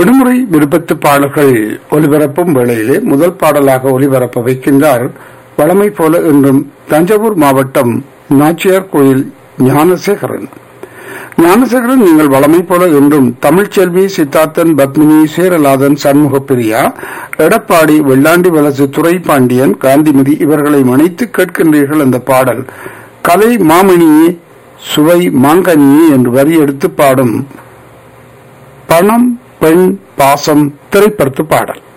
விடுமுறை விருப்பத்து பாடல்கள் ஒலிபரப்பும் வேளையிலே முதல் பாடலாக ஒலிபரப்ப வைக்கின்றார் வளமை போல இன்றும் தஞ்சாவூர் மாவட்டம் நாச்சியார் கோயில் ஞானசேகரன் ஞானசேகரன் நீங்கள் வளமை போல என்றும் தமிழ்ச்செல்வி சித்தார்த்தன் பத்மினி சேரலாதன் சண்முக பிரியா எடப்பாடி வெள்ளாண்டி வலசு துறை பாண்டியன் காந்திமதி இவர்களை மணித்து கேட்கின்றீர்கள் அந்த பாடல் கலை மாமணியே சுவை மாங்கனியே என்று வரி எடுத்து பாடும் பணம் பெண் பாசம் திரைப்படத்து பாடல்